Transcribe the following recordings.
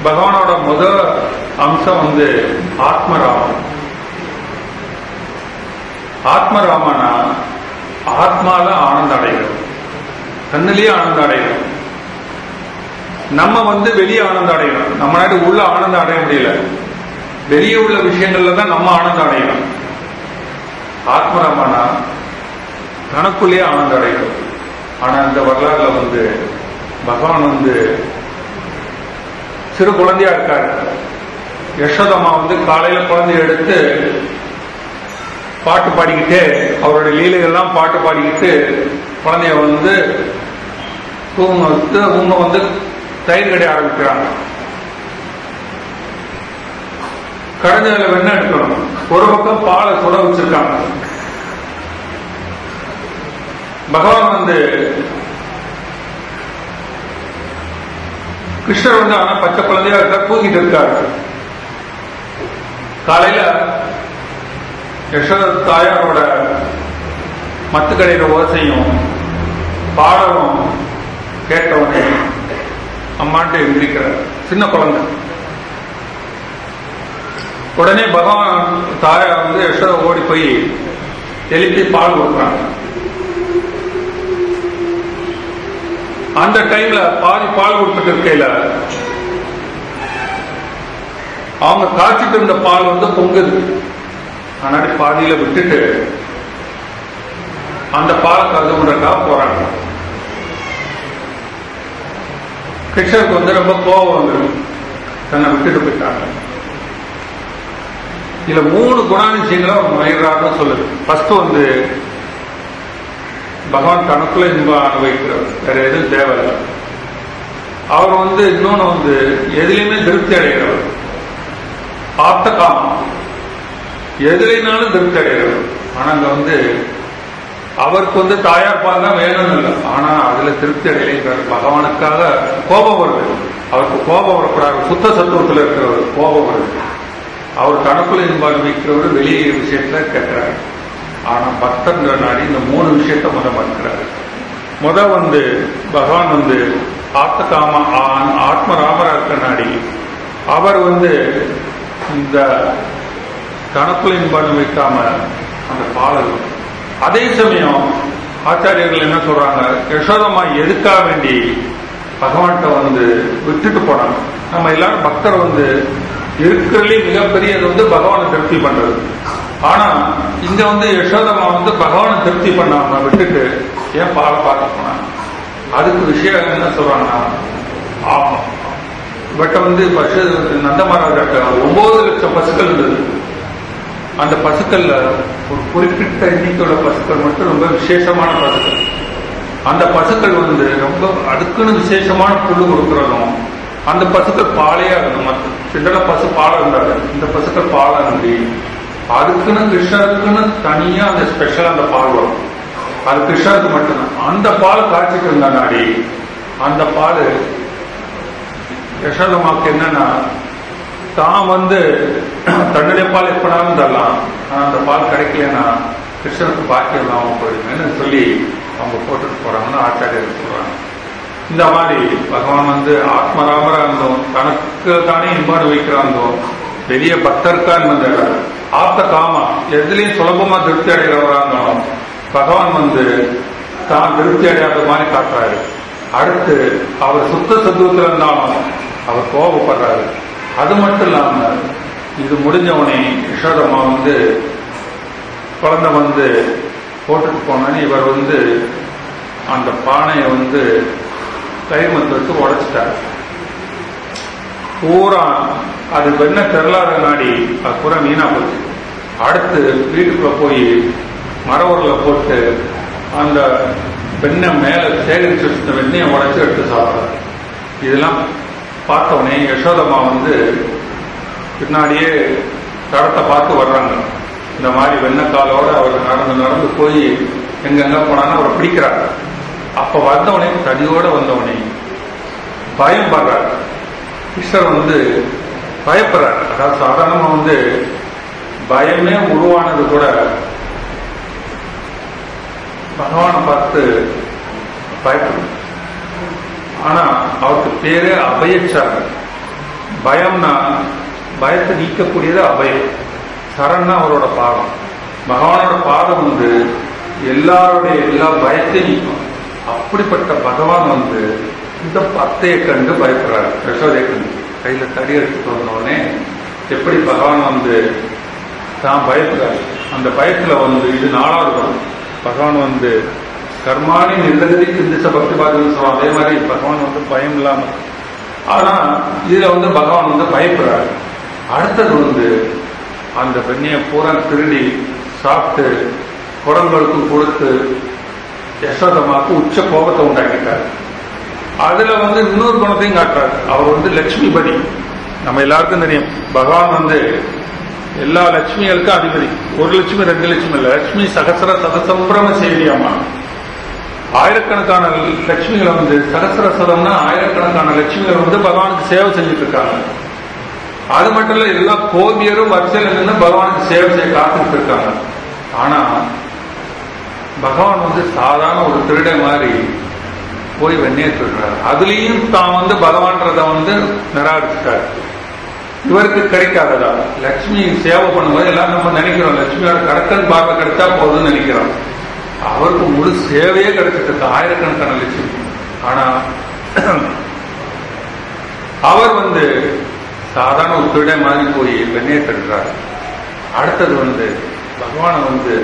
பகவானோட முதல் அம்சம் வந்து ஆத்மராமன் ஆத்மராமனா ஆத்மால ஆனந்தம் அடைகிறது கண்ணிலேயே ஆனந்தம் அடைகிறோம் நம்ம வந்து வெளியே ஆனந்தம் அடைகிறோம் நம்ம நாட்டு உள்ள ஆனந்தம் அடைய முடியல வெளியே உள்ள விஷயங்கள்ல தான் நம்ம ஆனந்தம் அடைகிறோம் ஆத்மராமனா தனக்குள்ளேயே ஆனந்தம் அடைகிறோம் ஆனா இந்த வரலாறுல வந்து பகவான் வந்து சிறு குழந்தையா இருக்காரு யசோதம்மா வந்து காலையில குழந்தைய எடுத்து பாட்டு பாடிக்கிட்டு அவருடைய லீலைகள்லாம் பாட்டு பாடிக்கிட்டு குழந்தைய வந்து தூங்க வச்சு அவங்க வந்து தயிர் கடை ஆரம்பிக்கிறாங்க கடைஞ்சால வெண்ணெய் எடுக்கணும் ஒரு பக்கம் பாலை சுட வச்சிருக்காங்க பகவான் வந்து கிருஷ்ணர் வந்து ஆனா பச்சை குழந்தையா இருக்கா தூங்கிட்டு இருக்காரு காலையில யசோத தாயாரோட மத்து கடையிற ஓசையும் பாடவும் கேட்டவுடனே அம்மான்ட்டு எந்திரிக்கிறார் சின்ன குழந்தை உடனே பகவான் தாயார் வந்து யசோத ஓடி போய் எழுப்பி பால் கொடுக்குறாங்க அந்த டைம்ல பாதி பால் கொடுத்துட்டு இருக்கையில அவங்க காய்ச்சிட்டு இருந்த பால் வந்து பொங்குது அதனால பாதியில விட்டுட்டு அந்த பாலை கருதுமுடக்காக போறாங்க கிருஷ்ணருக்கு வந்து ரொம்ப கோபம் வந்துடும் தன்னை விட்டுட்டு போயிட்டாங்க இதுல மூணு குணாதிசயங்களை அவர் மயிராக சொல்லுது ஃபர்ஸ்ட் வந்து பகவான் தனக்குள்ள இன்பம் அனுபவிக்கிறவர் வேற எதுவும் தேவையில்லை அவர் வந்து இன்னொன்னு வந்து எதுலையுமே திருப்தி அடைகிறவர் ஆப்த காமம் எதுலைனாலும் திருப்தி அடைகிறவர் ஆனா அங்க வந்து அவருக்கு வந்து தாயார் பால் தான் வேணும்னு இல்லை ஆனா அதுல திருப்தி அடையலைங்கிறார் பகவானுக்காக கோபம் வருது அவருக்கு கோபம் வரக்கூடாது சுத்த சத்துவத்தில் இருக்கிறவர் கோபம் வருது அவர் தனக்குள்ள இன்பம் அனுபவிக்கிறவர் வெளியே விஷயத்துல கேட்கிறாரு ஆனா பக்தங்கிற நாடி இந்த மூணு விஷயத்த முத மறுக்கிறாரு முத வந்து பகவான் வந்து ஆத்த காம ஆத்மராமரா இருக்க நாடி அவர் வந்து இந்த கணக்குல இன்பம் வைக்காம அந்த பாடல் அதே சமயம் ஆச்சாரியர்கள் என்ன சொல்றாங்க யசோதம்மா எதுக்காக வேண்டி பகவான்கிட்ட வந்து விட்டுட்டு போனாங்க நம்ம எல்லாரும் பக்தர் வந்து இருக்கிறதுலே மிகப்பெரியது வந்து பகவானை திருப்தி பண்றது ஆனா இங்க வந்து யசோதம்மா வந்து பகவானை திருப்தி பண்ணாம விட்டுட்டு ஏன் பாலை பார்க்க போனாங்க அதுக்கு விஷயம் என்ன சொல்றாங்கன்னா ஆமா பட் வந்து பசு நந்தமராஜாட்ட ஒன்பது லட்சம் பசுக்கள் இருந்தது அந்த பசுக்கள்ல ஒரு குறிப்பிட்ட எண்ணிக்கையோட பசுக்கள் மட்டும் ரொம்ப விசேஷமான பசுக்கள் அந்த பசுக்கள் வந்து ரொம்ப அதுக்குன்னு விசேஷமான புல்லு கொடுக்கறதும் அந்த பசுக்கள் பாலையா இருக்கணும் மற்ற சிண்டல பசு பாலை இருந்தாரு இந்த பசுக்கள் பாலை நம்பி அதுக்குன்னு கிருஷ்ணருக்குன்னு தனியா அந்த ஸ்பெஷல் அந்த பால் வரும் அது கிருஷ்ணருக்கு மட்டும்தான் அந்த பால் காய்ச்சிட்டு இருந்த நாடி அந்த பால் யசோதமாக்கு என்னன்னா தான் வந்து தன்னுடைய பால் எப்பனாலும் தரலாம் ஆனா அந்த பால் கிடைக்கலன்னா கிருஷ்ணனுக்கு பாக்கியம் இல்லாம போயிடுங்கன்னு சொல்லி அவங்க போட்டுட்டு போறாங்கன்னு ஆச்சாரியர் சொல்றாங்க இந்த மாதிரி பகவான் வந்து ஆத்மராமரா இருந்தோம் தனக்கு தானே இன்பம் அனுபவிக்கிறாந்தோ பெரிய பக்தருக்கா இருந்த ஆப்த காமா எதுலையும் சுலபமா திருப்தி அடைகிறவரா இருந்தாலும் பகவான் வந்து தான் திருப்தி அடையாத மாதிரி காட்டுறாரு அடுத்து அவர் சுத்த சத்துவத்தில் இருந்தாலும் அவர் கோபப்படுறாரு அது மட்டும் இல்லாம இது முடிஞ்சவனே யசோதம்மா வந்து குழந்தை வந்து போட்டுட்டு போனோன்னு இவர் வந்து அந்த பானையை வந்து தயிர் மத்து வச்சு உடைச்சிட்டார் பூரா அது வெண்ண தெரலாத நாடி அது பூரா வீணா போச்சு அடுத்து வீட்டுக்குள்ள போய் மர உரல போட்டு அந்த வெண்ணை மேல சேகரிச்சு வச்சிருந்த வெண்ணெயை உடைச்சு எடுத்து சாப்பிட்றாரு இதெல்லாம் பார்த்தவொடனே யசோதம்மா வந்து பின்னாடியே தடத்தை பார்த்து வர்றாங்க இந்த மாதிரி வெண்ணக்காலோட அவர் நடந்து நடந்து போய் எங்கெங்க போனான்னு அவரை பிடிக்கிறார் அப்ப வந்தவனே தடியோட வந்தவனே பயம் படுறார் கிருஷ்ணர் வந்து பயப்படுறார் அதாவது சாதாரணமா வந்து பயமே உருவானது கூட பகவானை பார்த்து பயப்படும் ஆனா அவருக்கு பேரு அபயச்சாரர் பயம்னா பயத்தை நீக்கக்கூடியது அபயம் சரண்னா அவரோட பாதம் பகவானோட பாதம் வந்து எல்லாருடைய எல்லா பயத்தையும் நீக்கும் அப்படிப்பட்ட பகவான் வந்து இந்த அத்தையை கண்டு பயப்படுறாரு யசோதையை கண்டு கையில தடி எடுத்துட்டு வந்தோடனே எப்படி பகவான் வந்து தான் பயப்படுறாரு அந்த பயத்துல வந்து இது நாலாவது குணம் பகவான் வந்து கர்மானி நிர்ணதி சிந்திச்ச பக்தி பாதம் சொல்லுவோம் அதே மாதிரி பகவான் வந்து பயம் இல்லாம ஆனா இதுல வந்து பகவான் வந்து பயப்படுறாரு அடுத்தது வந்து அந்த பெண்ணையை பூரா திருடி சாப்பிட்டு குரங்களுக்கும் கொடுத்து யசோதமாக்கு உச்ச கோபத்தை உண்டாக்கிட்டார் அதுல வந்து இன்னொரு குணத்தையும் காட்டுறாரு அவர் வந்து லட்சுமிபதி நம்ம எல்லாருக்கும் தெரியும் பகவான் வந்து எல்லா லட்சுமிகளுக்கும் அதிபதி ஒரு லட்சுமி ரெண்டு லட்சுமி இல்ல லட்சுமி சகசர சதசம்பிரம சேவியம்மா ஆயிரக்கணக்கான லட்சுமிகளை வந்து சகசர சதம்னா ஆயிரக்கணக்கான லட்சுமிகள் வந்து பகவானுக்கு சேவை செஞ்சுட்டு இருக்காங்க அது மட்டும் இல்ல எல்லா கோபியரும் வரிசையில நின்று பகவானுக்கு சேவை செய்ய காத்துட்டு இருக்காங்க ஆனா பகவான் வந்து சாதாரண ஒரு திருடை மாதிரி போய் வெண்ணே திருடுறாரு அதுலயும் தான் வந்து பகவான்றத வந்து நிராகரிச்சுட்டாரு இவருக்கு கிடைக்காததா லட்சுமி சேவை பண்ணும்போது எல்லாம் நம்ம நினைக்கிறோம் லட்சுமியோட கடக்கன் பார்வை கிடைச்சா போதும்னு நினைக்கிறோம் அவருக்கு முழு சேவையே கிடைச்சிட்டு இருக்கு ஆயிரக்கணக்கான லட்சுமி ஆனா அவர் வந்து சாதாரண ஒரு திருடை மாதிரி போய் வெண்ணே திருடுறார் அடுத்தது வந்து பகவானை வந்து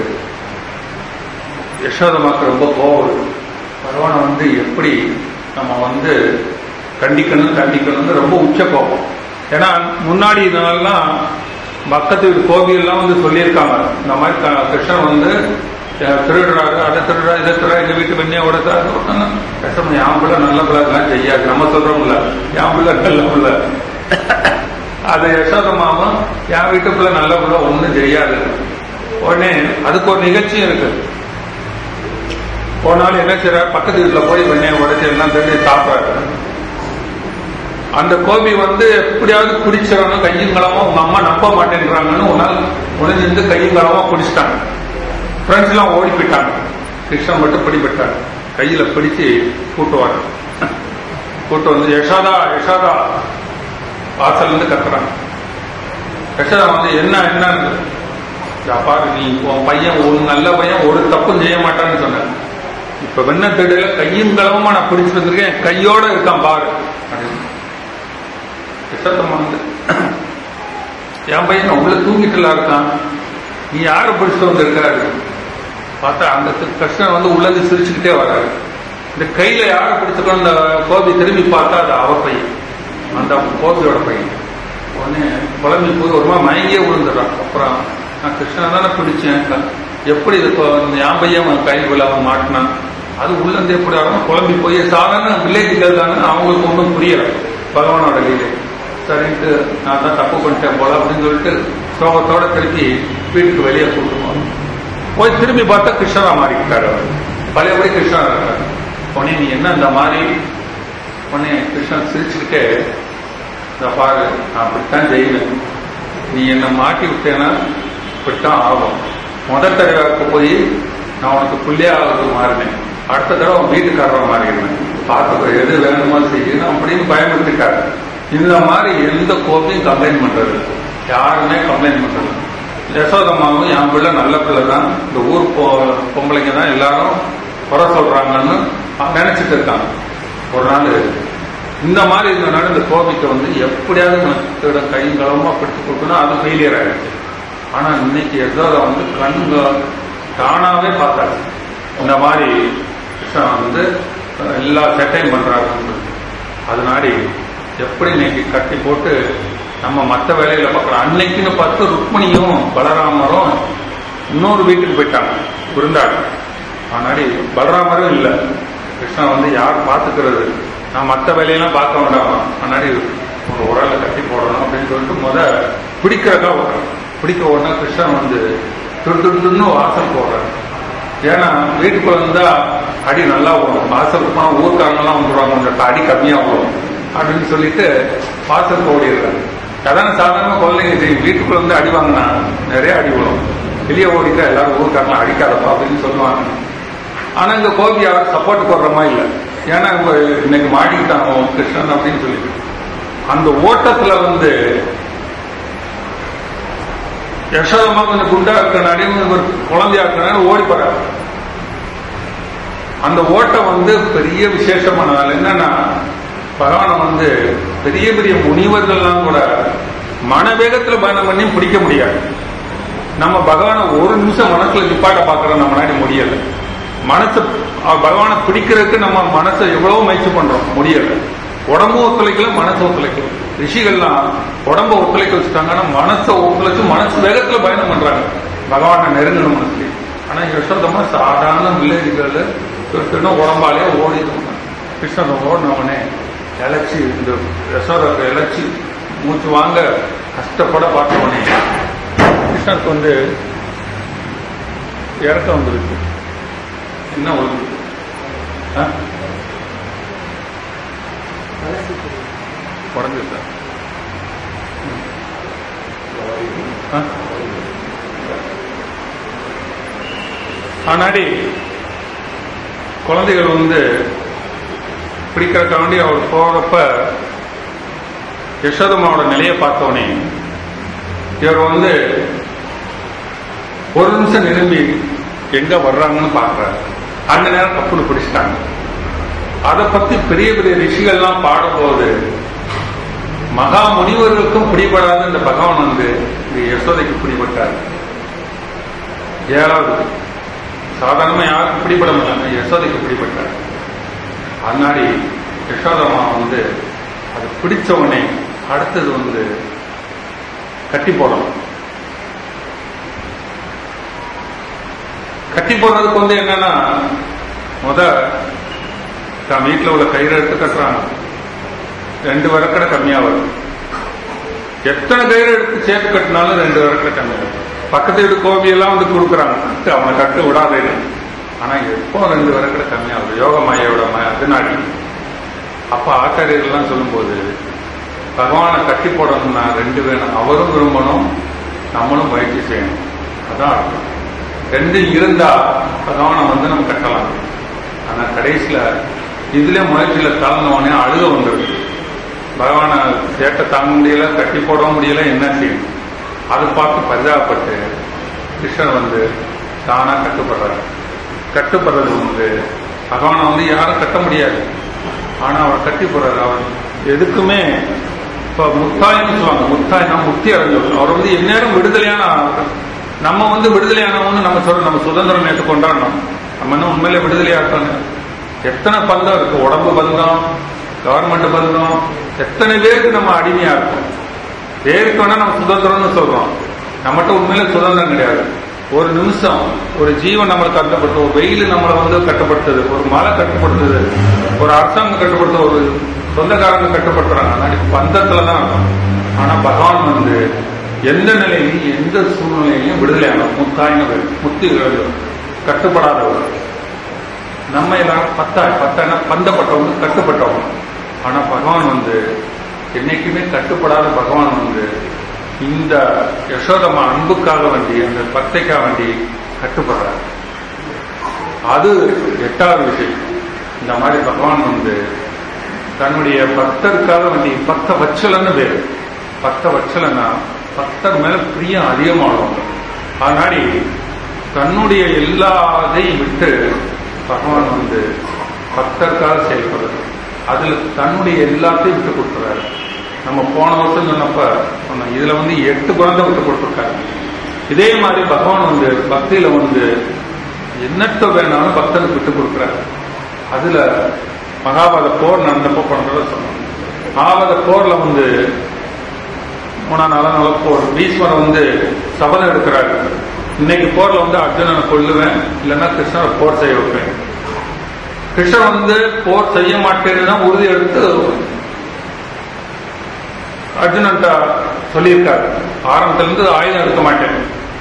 யசோதமாக்கு ரொம்ப கோவம் வருது பகவானை வந்து எப்படி நம்ம வந்து கண்டிக்கணும் கண்டிக்கணும்னு ரொம்ப உச்ச கோபம் ஏன்னா முன்னாடி நாள்லாம் பக்கத்து வீட்டு கோபியெல்லாம் வந்து சொல்லியிருக்காங்க இந்த மாதிரி க- கிருஷ்ணன் வந்து அஹ், திருடுறாரு அதை திருடுறா இதை திருடா எங்க வீட்டு வெண்ணியா உடத்தாரு கஷ்டம் என் பிள்ளை நல்ல பிள்ளை அதெல்லாம் செய்யாது நம்ம சொல்றோம்ல என் பிள்ளை நல்ல பிள்ளை அது யசோதமாமா என் வீட்டு பிள்ளை நல்ல பிள்ளை ஒன்றும் செய்யாது உடனே அதுக்கு ஒரு நிகழ்ச்சியும் இருக்கு போனாலும் என்ன செய்யறாரு பக்கத்து வீட்டுல போய் வெண்ணையை உடச்சி எல்லாம் திருடி சாப்பிட்றாரு அந்த கோபி வந்து எப்படியாவது குடிச்சிடணும் கையும் களமா உங்க அம்மா நம்ப மாட்டேன்றாங்கன்னு ஒரு நாள் உடஞ்சிருந்து கையும் களமா குடிச்சிட்டாங்க ஃப்ரெண்ட்ஸ் எல்லாம் ஓடி போயிட்டாங்க கிருஷ்ணன் மட்டும் பிடிபட்டார் கையில பிடிச்சு கூட்டுவார் கூட்டு வந்து யசோதா யசோதா வாசல்ல இருந்து கத்துறாங்க யசோதா வந்து என்ன என்னன்னு "இதா பாரு நீ உன் பையன் ஒரு நல்ல பையன் ஒரு தப்பும் செய்ய மாட்டான்னு சொன்னேன் இப்ப வெண்ண தேடல கையும் களவுமா நான் பிடிச்சு வந்திருக்கேன் கையோட இருக்கான் பாரு அப்படின்னு. யசோதம்மா வந்து என் பையன் உள்ள தூங்கிட்டுல இருக்கான் நீ யாரை பிடிச்சிட்டு வந்திருக்காரு பார்த்தா அந்த கிருஷ்ணன் வந்து உள்ளது சிரிச்சுக்கிட்டே வர்றாரு இந்த கையில யாரை பிடிச்சிக்கோ அந்த கோபி திரும்பி பார்த்தா அது அவர் பையன் அந்த கோபியோட பையன் உடனே குழம்பி போய் ஒரு மாதிரி மயங்கியே விழுந்துடுறான் அப்புறம் நான் கிருஷ்ணனை தானே பிடிச்சேன் எப்படி இது இப்போ என் பையன் அவன் கைக்குள்ள அவன் மாட்டினான் அது உள்ளந்து எப்படி ஆகும் குழம்பி போய் சாதாரண வில்லேஜ்கள் தானே அவங்களுக்கு ஒன்றும் புரியல பகவானோட லீலை சரின்ட்டு நான் தான் தப்பு பண்ணிட்டேன் போல அப்படின்னு சொல்லிட்டு சோகத்தோட திருப்பி வீட்டுக்கு வெளியே கூட்டுவோம் போய் திரும்பி பார்த்தா கிருஷ்ணரா மாறிக்கிட்டாரு அவர் பழையபடி கிருஷ்ணரா இருக்காரு உடனே நீ என்ன இந்த மாதிரி உடனே கிருஷ்ணன் சிரிச்சுக்கிட்டே இந்த பாரு நான் அப்படித்தான் செய்வேன் நீ என்னை மாட்டி விட்டேன்னா இப்படித்தான் ஆகும் முதல் தடவைக்கு போய் நான் உனக்கு புள்ளியாக மாறினேன் அடுத்த தடவை உன் வீட்டுக்காரரை மாறிடுவேன் பார்த்துக்கோ எது வேணுமோ செய்யணும் அப்படின்னு பயமுறுத்திட்டாரு இந்த மாதிரி எந்த கோப்பையும் கம்ப்ளைண்ட் பண்றது இல்ல. யாருமே கம்ப்ளைண்ட் பண்றது இல்ல. யசோதம்மாவும் என் பிள்ளை நல்ல பிள்ளை தான் இந்த ஊர் பொ- பொம்பளைங்க தான் எல்லாரும் குறை சொல்றாங்கன்னு நினைச்சிட்டு இருக்காங்க ஒரு நாள் இந்த மாதிரி இருந்தனால இந்த கோபிக்கு வந்து எப்படியாவது நான் கையும் களமா பிடிச்சு கொடுக்கணும் அது ஃபெயிலியர் ஆயிடுச்சு ஆனா இன்னைக்கு யசோதா வந்து கண்க தானாவே பார்த்தாச்சு இந்த மாதிரி கிருஷ்ணன் வந்து எல்லா செட்டையும் பண்றாருன்னு அதனாடி எப்படி இன்னைக்கு கட்டி போட்டு நம்ம மற்ற வேலையில பார்க்கலாம் அன்னைக்குன்னு பார்த்து ருக்மணியும் பலராமரும் இன்னொரு வீட்டுக்கு போயிட்டாங்க விருந்தாடு ஆனாடி பலராமரும் இல்லை கிருஷ்ணன் வந்து யார் பார்த்துக்கிறது நான் மற்ற வேலையெல்லாம் பார்க்க வேண்டாமா முன்னாடி ஒரு உரலை கட்டி போடணும் அப்படின்னு சொல்லிட்டு முத பிடிக்கிறக்கா விடுறேன் பிடிக்க உடனே கிருஷ்ணன் வந்து துரு துரு துருன்னு வாசல் போடுறாரு ஏன்னா வீட்டுக்குள்ள இருந்தா அடி நல்லா வரும் வாசலுக்கு போனா ஊர்க்காரங்கெல்லாம் வந்துடுவாங்க கொஞ்சம் அடி கம்மியா வரும் அப்படின்னு சொல்லிட்டு வாசலுக்கு ஓடிடுறாரு அதான சாதாரண குழந்தைங்க தெரியும் வீட்டுக்குள்ள வந்து அடி வாங்கினா நிறைய அடி விழும் வெளியே ஓடிட்டா எல்லாரும் ஊர்க்காரங்களாம் அடிக்காதப்பா அப்படின்னு சொல்லுவாங்க ஆனா இந்த கோபி யாரும் சப்போர்ட் போடுற மாதிரி இல்லை ஏன்னா இவங்க இன்னைக்கு மாட்டிக்கிட்டாங்க கிருஷ்ணன் அப்படின்னு சொல்லிட்டு அந்த ஓட்டத்துல வந்து யசோதமா கொஞ்சம் குண்டா இருக்கனாடி ஒரு குழந்தையா இருக்கனாடி ஓடி போறாரு அந்த ஓட்டம் வந்து பெரிய விசேஷமானதால் என்னன்னா பகவானை வந்து பெரிய பெரிய முனிவர்கள்லாம் கூட மனவேகத்துல பயணம் பண்ணி பிடிக்க முடியாது நம்ம பகவானை ஒரு நிமிஷம் மனசுல நிப்பாட்ட பாக்குறோம் நம்ம முன்னாடி முடியல மனசு அஹ் பகவானை பிடிக்கிறதுக்கு நம்ம மனசை எவ்வளவு முயற்சி பண்றோம் முடியல உடம்பு ஒத்துழைக்கல மனசு ஒத்துழைக்கல ரிஷிகள்லாம் உடம்ப ஒத்துழைக்க வச்சுட்டாங்கன்னா மனசை ஒத்துழைச்சு மனசு வேகத்துல பயணம் பண்றாங்க பகவானை நெருங்கணும் மனசு ஆனா யசோதமா சாதாரண வில்லேஜ்கள் இன்னும் உடம்பாலே ஓடிட்டு இருந்தாங்க. கிருஷ்ணன் ஓடினவனே இழைச்சி இந்த யசோதை இழைச்சி மூச்சு வாங்க கஷ்டப்பட பார்த்தவனே கிருஷ்ணருக்கு வந்து இறக்கம் வந்துருக்கு என்ன ஒரு ஆ? உடஞ்சு சார் ஆ? ஆனாடி குழந்தைகள் வந்து பிடிக்கிறக்காண்டி அவர் போறப்ப யசோதமாவோட நிலையை பார்த்தோன்னே இவர் வந்து ஒரு நிமிஷம் நிரம்பி எங்க வர்றாங்கன்னு பாக்குறாரு அந்த நேரம் தப்புன்னு பிடிச்சிட்டாங்க அதை பத்தி பெரிய பெரிய ரிஷிகள்லாம் பாடும்போது மகா முனிவர்களுக்கும் பிடிபடாத இந்த பகவான் வந்து இந்த யசோதைக்கு பிடிபட்டார் ஏழாவது சாதாரணமா யாருக்கும் பிடிபட முடியல யசோதைக்கு பிடிபட்டார் அதனாடி யசோதம்மா வந்து அது பிடிச்சவனே அடுத்தது வந்து கட்டி போடணும் கட்டி போடுறதுக்கு வந்து என்னன்னா முத தான் வீட்டில் உள்ள கயிறு எடுத்து கட்டுறாங்க ரெண்டு வரக்கடை கம்மியா வரும் எத்தனை கயிறு எடுத்து சேர்த்து கட்டினாலும் ரெண்டு வரக்கடை கம்மியா வரும் பக்கத்து வீட்டு கோபியெல்லாம் வந்து கொடுக்குறாங்க கட்டு அவனை கட்டு விடாதேன்னு ஆனா எப்போ ரெண்டு வரக்கடை கம்மியாகுது யோக மாயோட அதனாடி அப்ப ஆச்சாரியர்கள்லாம் சொல்லும்போது பகவானை கட்டி போடணும்னா ரெண்டு வேணும் அவரும் விரும்பணும் நம்மளும் முயற்சி செய்யணும் அதான் அர்த்தம் ரெண்டு இருந்தா பகவானை வந்து நம்ம கட்டலாம் ஆனா கடைசியில இதுல முயற்சியில தளர்ந்தவனே அழுக வந்துருக்கு பகவானை சேட்டை தாங்க முடியல கட்டி போட முடியல என்ன செய்யணும் அதை பார்த்து பரிதாபப்பட்டு கிருஷ்ணன் வந்து தானா கட்டுப்படுறாரு கட்டுப்படுறது வந்து பகவானை வந்து யாரும் கட்ட முடியாது ஆனா அவர் கட்டி போடுறாரு அவர் எதுக்குமே இப்ப முத்தாய்னு சொல்லுவாங்க முத்தாய்னா முக்தி அடைஞ்சவர் அவர் வந்து எந்நேரம் விடுதலையான ஆள். நம்ம வந்து விடுதலையானவங்க நம்ம சொல்றோம் நம்ம சுதந்திரம் நேற்று கொண்டாடணும் நம்ம என்ன உண்மையிலே விடுதலையா இருக்காங்க எத்தனை பந்தம் இருக்கு உடம்பு பந்தம் கவர்மெண்ட் பந்தம் எத்தனை பேருக்கு நம்ம அடிமையா இருக்கோம் பேருக்கு வேணா நம்ம சுதந்திரம்னு சொல்றோம் நம்மகிட்ட உண்மையில சுதந்திரம் கிடையாது ஒரு நிமிஷம் ஒரு ஜீவன் நம்மளை கட்டுப்படுத்து ஒரு வெயில் நம்மளை வந்து கட்டுப்படுத்துது ஒரு மழை கட்டுப்படுத்துது ஒரு அரசாங்கம் கட்டுப்படுத்த ஒரு சொந்தக்காரங்க கட்டுப்படுத்துறாங்க ஆனா பந்தத்துல தான் இருக்கும் ஆனா பகவான் வந்து எந்த நிலையிலும் எந்த சூழ்நிலையிலும் விடுதலையான முத்தாயின முத்தி இழந்தவர் கட்டுப்படாதவர் நம்ம எல்லாரும் பத்தா பத்தான பந்தப்பட்டவங்க கட்டுப்பட்டவங்க ஆனா பகவான் வந்து என்னைக்குமே கட்டுப்படாத பகவான் வந்து இந்த யசோதமா அன்புக்காக வேண்டி அந்த பக்தைக்காக வேண்டி கட்டுப்படுறார் அது எட்டாவது விஷயம் இந்த மாதிரி பகவான் வந்து தன்னுடைய பக்தருக்காக வேண்டி பக்த வச்சலன்னு பேரு பக்த வச்சலன்னா பக்தர் மேல பிரியம் அதிகமாகும் அதனாடி தன்னுடைய எல்லாதையும் விட்டு பகவான் வந்து பக்தருக்காக செயல்படுறது அதுல தன்னுடைய எல்லாத்தையும் விட்டு கொடுக்குறாரு நம்ம போன வருஷம் சொன்னப்ப சொன்னோம் இதுல வந்து எட்டு குழந்தை விட்டு கொடுத்துருக்காரு இதே மாதிரி பகவான் வந்து பக்தியில வந்து என்னத்த வேணாலும் பக்தனுக்கு விட்டு கொடுக்குறாரு அதுல மகாபாரத போர் நடந்தப்போ பண்றத சொன்னோம் மகாபாரத போர்ல வந்து மூணா நாலா நாள போர் பீஸ்வரன் வந்து சபதம் எடுக்கிறாரு இன்னைக்கு போர்ல வந்து அர்ஜுனனை கொல்லுவேன் இல்லைன்னா கிருஷ்ணரை போர் செய்ய வைப்பேன் கிருஷ்ணன் வந்து போர் செய்ய மாட்டேன்னு தான் உறுதி எடுத்து அர்ஜுனன்ட்ட சொல்லியிருக்காரு ஆரம்பத்திலிருந்து ஆயுதம் எடுக்க மாட்டேன்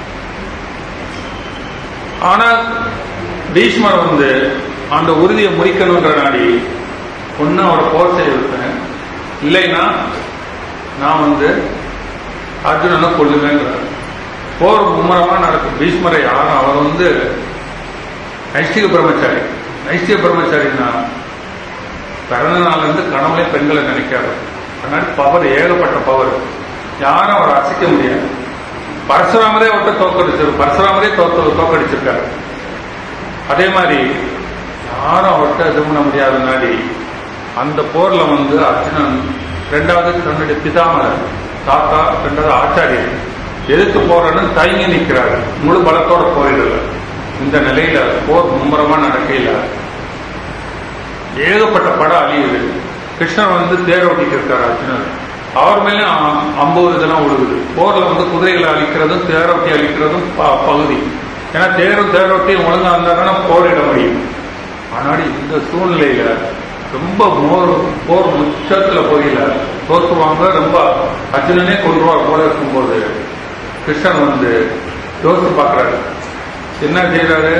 ஆனா பீஷ்மர் வந்து அந்த உறுதியை முறிக்கணுன்ற நாடி ஒன்னு அவரை போர் செய்ய வைப்பேன் இல்லைன்னா நான் வந்து அர்ஜுனனை கொல்லுவேங்கிறார் போர் மும்முரமா நடக்கும் பீஷ்மரை யாரும் அவர் வந்து நைஷ்டிக பிரம்மச்சாரி நைஷ்டிக பிரம்மச்சாரின்னா பிறந்த நாள்ல இருந்து கனவுலே பெண்களை நினைக்காது அதனால பவர் ஏகப்பட்ட பவர் யாரும் அவரை அசைக்க முடியாது பரசுராமரே அவர்கிட்ட தோக்கடிச்சிரு பரசுராமரே தோக்க தோக்கடிச்சிருக்காரு அதே மாதிரி யாரும் அவர்கிட்ட இது பண்ண முடியாதனாடி அந்த போர்ல வந்து அர்ஜுனன் ரெண்டாவது தன்னுடைய பிதாமரர் தாத்தா ரெண்டாவது ஆச்சாரியர் எதிர்த்து போறன்னு தயங்கி நிற்கிறாரு முழு பலத்தோட போரிடல இந்த நிலையில போர் மும்முரமா நடக்கையில ஏகப்பட்ட படம் அழியுது கிருஷ்ணர் வந்து தேர் ஓட்டிட்டு இருக்காரு அர்ஜுனன் அவர் மேலே அம்பது இதெல்லாம் விழுகுது போர்ல வந்து குதிரைகளை அழிக்கிறதும் தேரோட்டி அழிக்கிறதும் ப- பகுதி ஏன்னா தேரும் தேரோட்டியும் ஒழுங்கா இருந்தாங்கன்னா போரிட முடியும் ஆனால் இந்த சூழ்நிலையில ரொம்ப மோர் போர் உச்சத்துல போயில தோற்றுவாங்க ரொம்ப அர்ஜுனனே கொள்வார் போல இருக்கும்போது கிருஷ்ணன் வந்து யோசிச்சு பார்க்கறாரு என்ன செய்யறாரு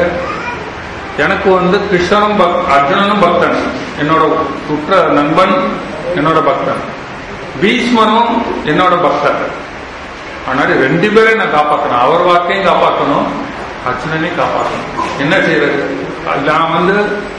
எனக்கு வந்து கிருஷ்ணனும் பக்- அர்ஜுனனும் பக்தன் என்னோட உற்ற நண்பன் என்னோட பக்தன் பீஷ்மனும் என்னோட பக்தன் அதனால ரெண்டு பேரையும் நான் காப்பாற்றணும் அவர் வாக்கையும் காப்பாற்றணும் அர்ஜுனனையும் காப்பாற்றணும் என்ன செய்யறது அது நான் வந்து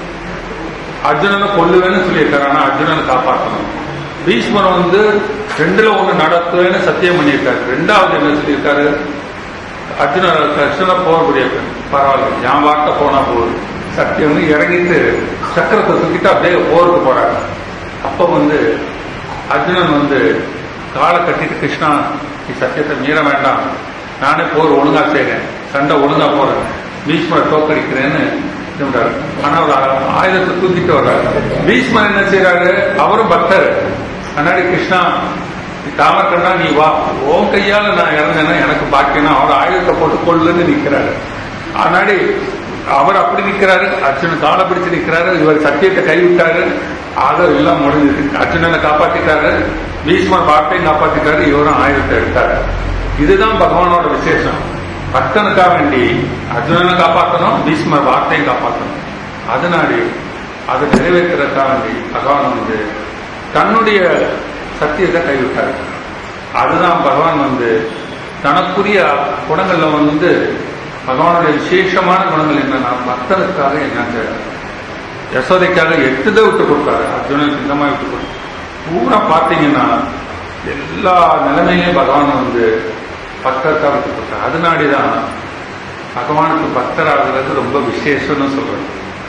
அர்ஜுனனை கொல்லுவேன்னு சொல்லியிருக்காரு ஆனா அர்ஜுனனை காப்பாற்றணும் பீஷ்மர் வந்து ரெண்டுல ஒண்ணு நடத்துவேன்னு சத்தியம் பண்ணியிருக்காரு ரெண்டாவது என்ன சொல்லியிருக்காரு அர்ஜுனர் கிருஷ்ணனை போகக்கூடிய பரவாயில்ல என் வார்த்தை போனா போகுது சத்தியம்னு இறங்கிட்டு சக்கரத்தை தூக்கிட்டு அப்படியே போருக்கு போறாங்க அப்ப வந்து அர்ஜுனன் வந்து காலை கட்டிட்டு கிருஷ்ணா நீ சத்தியத்தை மீற வேண்டாம் நானே போர் ஒழுங்கா செய்றேன் சண்டை ஒழுங்கா போறேன் பீஷ்மரை தோக்கடிக்கிறேன்னு சொல்றாரு ஆனா அவர் ஆ- ஆயுதத்தை தூக்கிட்டு வர்றாரு பீஷ்மர் என்ன செய்யறாரு அவரும் பக்தர் கண்ணாடி கிருஷ்ணா நீ தாமக்கண்ணா நீ வா உன் கையால நான் இறந்தேன்னா எனக்கு பாக்கியம்னா அவர் ஆயுதத்தை போட்டு கொள்ளுன்னு நிக்கிறாரு ஆனாடி அவர் அப்படி நிக்கிறாரு அர்ஜுனன் காலை பிடிச்சு நிக்கிறாரு இவர் சத்தியத்தை கைவிட்டாரு ஆக எல்லாம் முடிஞ்சது அர்ஜுனனை காப்பாத்திட்டாரு பீஷ்மர் வார்த்தையும் காப்பாத்திட்டாரு இவரும் ஆயுதத்தை எடுத்தாரு இதுதான் பகவானோட விசேஷம் பக்தனுக்காக வேண்டி அர்ஜுனனை காப்பாற்றணும் பீஷ்மர் வார்த்தையும் காப்பாற்றணும் அதனாடி அதை நிறைவேற்றுறதுக்காக வேண்டி பகவான் வந்து தன்னுடைய சத்தியத்தை கைவிட்டார் அதுதான் பகவான் வந்து தனக்குரிய குணங்கள்ல வந்து பகவானுடைய விசேஷமான குணங்கள் என்னன்னா பக்தனுக்காக என்ன செய்யறாரு யசோதைக்காக எட்டுதை விட்டு கொடுத்தாரு அர்ஜுனனுக்கு இந்த மாதிரி விட்டு கொடுத்தாரு பூரா பார்த்தீங்கன்னா எல்லா நிலைமையிலையும் பகவான் வந்து பக்தருக்காக விட்டு கொடுத்தாரு அதனாடிதான் பகவானுக்கு பக்தராகிறது ரொம்ப விசேஷம்னு சொல்றது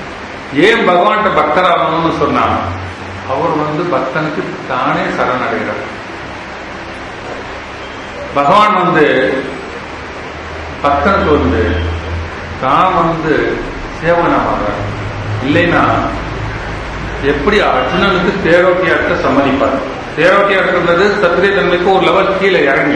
ஏன் பகவான்கிட்ட பக்தராகணும்னு சொன்னா அவர் வந்து பக்தனுக்கு தானே சரணடைகிறார் பகவான் வந்து பக்தனுக்கு வந்து தான் வந்து சேவனமாகிறார் இல்லைன்னா எப்படி அர்ஜுனனுக்கு தேரோட்டியாட்ட சம்மதிப்பார் தேரோட்டியாட்டுன்றது சத்திரிய தன்மைக்கு ஒரு லெவல் கீழே இறங்கி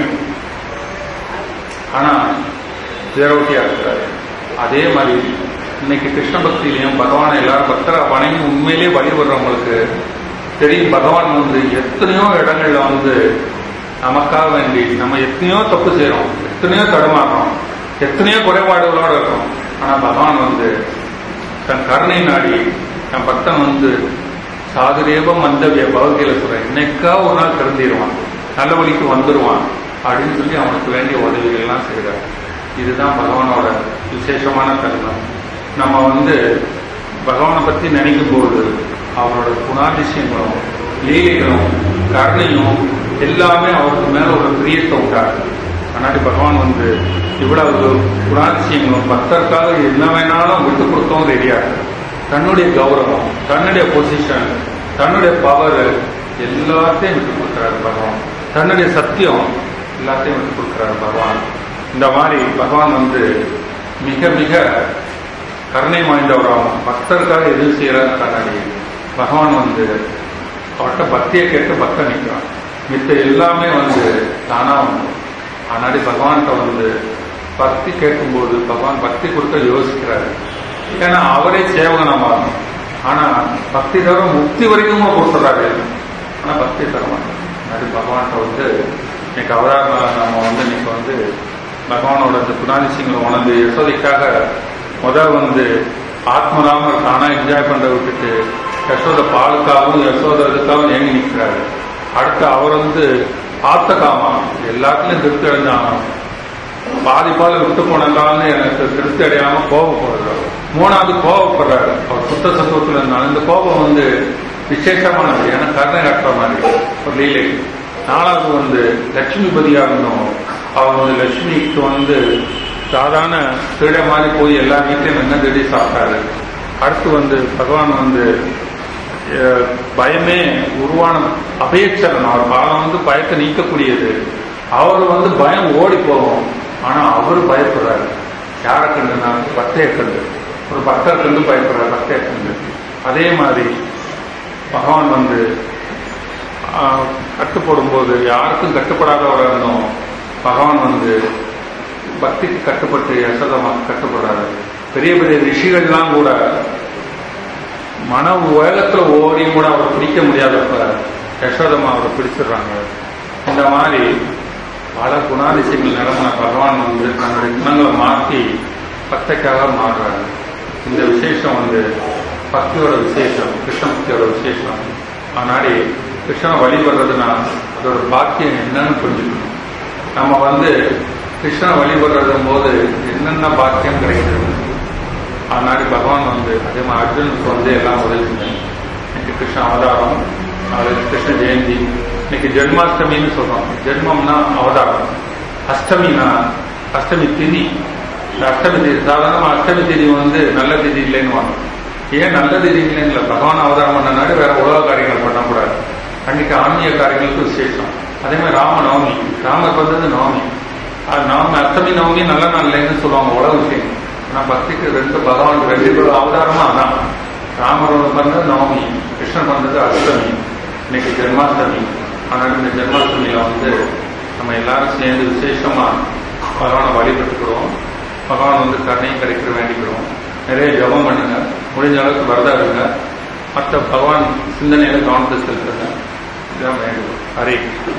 ஆனா தேரோட்டியா இருக்கிறாரு அதே மாதிரி இன்னைக்கு கிருஷ்ண பக்தியிலையும் பகவானை எல்லாரும் பக்தரா வணங்கி உண்மையிலேயே வழிபடுறவங்களுக்கு தெரியும் பகவான் வந்து எத்தனையோ இடங்கள்ல வந்து நமக்காக வேண்டி நம்ம எத்தனையோ தப்பு செய்றோம் எத்தனையோ தடுமாறுறோம் எத்தனையோ குறைபாடுகளோட இருக்கோம் ஆனா பகவான் வந்து தன் கருணை நாடி தன் பக்தன் வந்து சாதுரேபம் மந்தவிய பகவதியில சொல்றேன் இன்னைக்கா ஒரு நாள் திறந்திடுவான் நல்ல வழிக்கு வந்துடுவான் அப்படின்னு சொல்லி அவனுக்கு வேண்டிய உதவிகள் எல்லாம் செய்கிறார் இதுதான் பகவானோட விசேஷமான தருணம் நம்ம வந்து பகவானை பத்தி நினைக்கும் போது அவரோட குணாதிசயங்களும் லீலைகளும் கருணையும் எல்லாமே அவருக்கு மேல ஒரு பிரியத்தை உண்டாரு அதனால பகவான் வந்து இவ்வளவு குணாதிசயங்களும் பக்தருக்காக என்ன வேணாலும் விட்டு கொடுக்கவும் ரெடியா இருக்கு தன்னுடைய கௌரவம் தன்னுடைய பொசிஷன் தன்னுடைய பவர் எல்லாத்தையும் விட்டு கொடுக்கிறாரு பகவான் தன்னுடைய சத்தியம் எல்லாத்தையும் விட்டு கொடுக்கிறாரு பகவான் இந்த மாதிரி பகவான் வந்து மிக மிக கருணை வாய்ந்தவராகும் பக்தருக்காக எது செய்யறாரு கண்ணாடி பகவான் வந்து அவர்கிட்ட பக்தியை கேட்டு பக்தன் நிற்கிறான் மித்த எல்லாமே வந்து தானா வந்து ஆனாடி பகவான்கிட்ட வந்து பக்தி கேட்கும்போது பகவான் பக்தி கொடுக்க யோசிக்கிறாரு ஏன்னா அவரே சேவகனமாகணும் ஆனா பக்தி தவிர முக்தி வரைக்கும் கொடுத்துறாரு ஆனா பக்தி தர மாட்டார் அது பகவான்கிட்ட வந்து இன்னைக்கு அவதார நம்ம வந்து இன்னைக்கு வந்து பகவானோட இந்த குணாதிசயங்களை உணர்ந்து யசோதைக்காக முதல் வந்து ஆத்மராம தானா என்ஜாய் பண்றத விட்டுட்டு யசோத பாலுக்காகவும் யசோத இதுக்காகவும் ஏங்கி நிற்கிறாரு அடுத்து அவர் வந்து ஆத்த காமம் எல்லாத்துலயும் திருப்தி அடைஞ்சாங்க பாதி பால் விட்டு போனதான்னு எனக்கு திருப்தி அடையாம கோபப்படுறாரு மூணாவது கோபப்படுறாரு அவர் சுத்த சத்துவத்தில் இருந்தாலும் இந்த கோபம் வந்து விசேஷமானது ஏன்னா கருணை காட்டுற மாதிரி ஒரு லீலை நாலாவது வந்து லட்சுமிபதியா இருந்தோம் அவர் வந்து லட்சுமிக்கு வந்து சாதாரண திருட மாதிரி போய் எல்லா வீட்லையும் என்ன திருடி சாப்பிட்டாரு அடுத்து வந்து பகவான் வந்து அஹ், பயமே உருவான அபயச்சரன் அவர் பாதம் வந்து பயத்தை நீக்கக்கூடியது அவர் வந்து பயம் ஓடி போகும் ஆனா அவர் பயப்படுறாரு யாரை கண்டுனா பக்தையை கண்டு ஒரு பக்தர் கண்டு பயப்படுறாரு பக்தையை கண்டு அதே மாதிரி பகவான் வந்து ஆஹ், கட்டுப்படும் போது யாருக்கும் கட்டுப்படாதவராக இருந்தோம் பகவான் வந்து பக்திக்கு கட்டுப்பட்டு யசோதமாக கட்டுப்படுறாரு பெரிய பெரிய ரிஷிகள்லாம் கூட மன உலகத்துல ஓடியும் கூட அவரை பிடிக்க முடியாதப்ப யசோதமா அவரை பிடிச்சிடுறாங்க இந்த மாதிரி பல குணாதிசயங்கள் நிறமான பகவான் வந்து தன்னுடைய குணங்களை மாற்றி பக்தைக்காக மாறுறாரு இந்த விசேஷம் வந்து பக்தியோட விசேஷம் கிருஷ்ண பக்தியோட விசேஷம் அதனாடி கிருஷ்ணனை வழிபடுறதுனா அதோட பாக்கியம் என்னன்னு புரிஞ்சுக்கணும் நம்ம வந்து கிருஷ்ணனை வழிபடுறதும் போது என்னென்ன பாக்கியம் கிடைக்கிறது அதனாடி பகவான் வந்து அதே மாதிரி அர்ஜுனுக்கு வந்து எல்லாம் உதவி செஞ்சாங்க இன்னைக்கு கிருஷ்ண அவதாரம் நாளைக்கு கிருஷ்ண ஜெயந்தி இன்னைக்கு ஜென்மாஷ்டமின்னு சொல்றோம் ஜென்மம்னா அவதாரம் அஷ்டமினா அஷ்டமி திதி இந்த அஷ்டமி திதி சாதாரணமா அஷ்டமி திதி வந்து நல்ல திதி இல்லைன்னு வாங்க ஏன் நல்ல திதி இல்லைன்னு இல்லை பகவான் அவதாரம் பண்ணனாடி வேற உலக காரியங்கள் பண்ணக்கூடாது அன்னைக்கு ஆன்மீக காரியங்களுக்கு விசேஷம் அதே மாதிரி ராம நவமி ராமர் வந்தது நவமி அது நவமி அஷ்டமி நவமி நல்ல நாள் இல்லைன்னு சொல்லுவாங்க உலக விஷயம் ஆனா பக்திக்கு ரெண்டு பகவான் ரெண்டு பேரும் அவதாரமா அதான் ராமர் பண்ணது நவமி கிருஷ்ணன் வந்தது அஷ்டமி இன்னைக்கு ஜென்மாஷ்டமி ஆனால் இந்த ஜென்மாஷ்டமியில வந்து நம்ம எல்லாரும் சேர்ந்து விசேஷமா பகவானை வழிபட்டுக்கிறோம் பகவான் வந்து கருணையும் கிடைக்கிற வேண்டிக்கிறோம் நிறைய ஜபம் பண்ணுங்க முடிஞ்ச அளவுக்கு வரதா இருங்க மற்ற பகவான் சிந்தனையில கவனத்தை செலுத்துங்க இதான் வேண்டும் ஹரே கிருஷ்ணா